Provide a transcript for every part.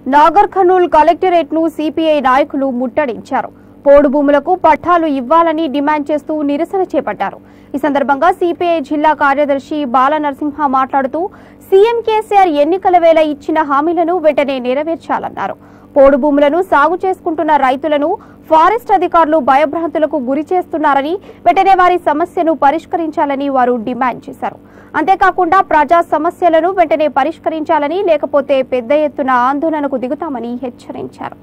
Nagar Kurnool collectorate ను CPI నాయకులు ముట్టడించారు పోడు భూములకు పట్టాలు ఇవ్వాలని డిమాండ్ చేస్తూ నిరసన చేపట్టారు ఈ సందర్భంగా సిపిఐ జిల్లా కార్యదర్శి బాల నరసింహ మాట్లాడుతూ సీఎం కేసీఆర్ ఎన్నికల వేళ ఇచ్చిన హామీలను వెంటనే నెరవేర్చాలన్నారు పోడు భూములను సాగు చేసుకుంటున్న రైతులను ఫారెస్ట్ అధికారులు భయభ్రాంతులకు గురి చేస్తున్నారని వెంటనే వారి సమస్యను పరిష్కరించాలని వారు డిమాండ్ చేశారు అంతేకాకుండా ప్రజా సమస్యలను వెంటనే పరిష్కరించాలని లేకపోతే పెద్ద ఎత్తున ఆందోళనకు దిగుతామని హెచ్చరించారు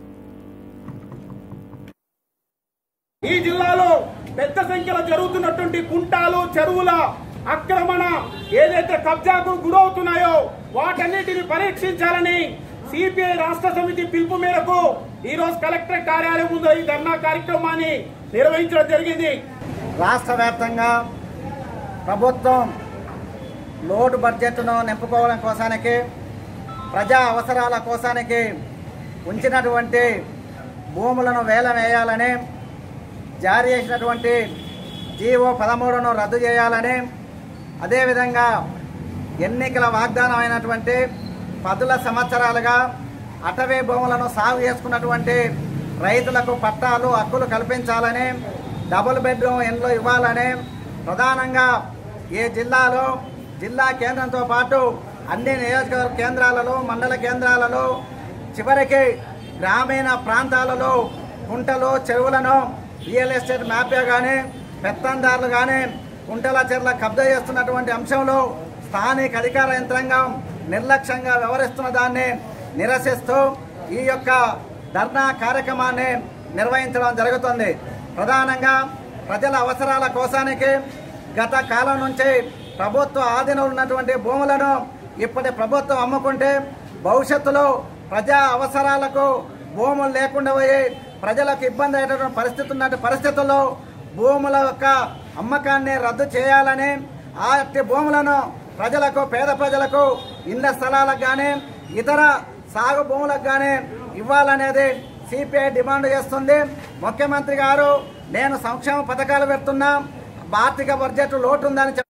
ఈ జిల్లాలో పెద్ద సంఖ్యలో జరుగుతున్నటువంటి కుంటాలు చెరువుల ఆక్రమణ ఏదైతే కబ్జాకు గురవుతున్నాయో వాటన్నిటిని పరీక్షించాలని సిపిఐ రాష్ట్ర సమితి పిలుపు మేరకు ఈ రోజు కలెక్టర్ కార్యాలయం ముందు ఈ ధర్నా కార్యక్రమాన్ని నిర్వహించడం జరిగింది రాష్ట్ర వ్యాప్తంగా ప్రభుత్వం లోటు బడ్జెట్ను నింపుకోవడం కోసానికి ప్రజా అవసరాల కోసానికి ఉంచినటువంటి భూములను వేలం వేయాలని జారీ చేసినటువంటి జీవో పదమూడును రద్దు చేయాలని అదేవిధంగా ఎన్నికల వాగ్దానం అయినటువంటి పదుల సంవత్సరాలుగా అటవీ భూములను సాగు చేసుకున్నటువంటి రైతులకు పట్టాలు హక్కులు కల్పించాలని డబుల్ బెడ్రూమ్ ఇండ్లు ఇవ్వాలని ప్రధానంగా ఈ జిల్లాలో జిల్లా కేంద్రంతో పాటు అన్ని నియోజకవర్గ కేంద్రాలలో మండల కేంద్రాలలో చివరికి గ్రామీణ ప్రాంతాలలో కుంటలు చెరువులను రియల్ ఎస్టేట్ మాఫియా కానీ పెత్తందారులు కానీ కుంటల చెర్ల కబ్జా చేస్తున్నటువంటి అంశంలో స్థానిక అధికార యంత్రాంగం నిర్లక్ష్యంగా వ్యవహరిస్తున్న దాన్ని నిరసిస్తూ ఈ యొక్క ధర్నా కార్యక్రమాన్ని నిర్వహించడం జరుగుతుంది ప్రధానంగా ప్రజల అవసరాల కోసానికి గత కాలం నుంచి ప్రభుత్వ ఆధీనంలో ఉన్నటువంటి భూములను ఇప్పటి ప్రభుత్వం అమ్ముకుంటే భవిష్యత్తులో ప్రజా అవసరాలకు భూములు లేకుండా పోయి ప్రజలకు ఇబ్బంది అయ్యేటటువంటి పరిస్థితి ఉన్న పరిస్థితుల్లో భూముల యొక్క అమ్మకాన్ని రద్దు చేయాలని ఆ యొక్క భూములను ప్రజలకు పేద ప్రజలకు ఇళ్ల స్థలాలకు కానీ ఇతర సాగు భూములకు కానీ ఇవ్వాలనేది సిపిఐ డిమాండ్ చేస్తుంది ముఖ్యమంత్రి గారు నేను సంక్షేమ పథకాలు పెడుతున్నా ఆర్థిక బడ్జెట్ లోటు ఉందని చెప్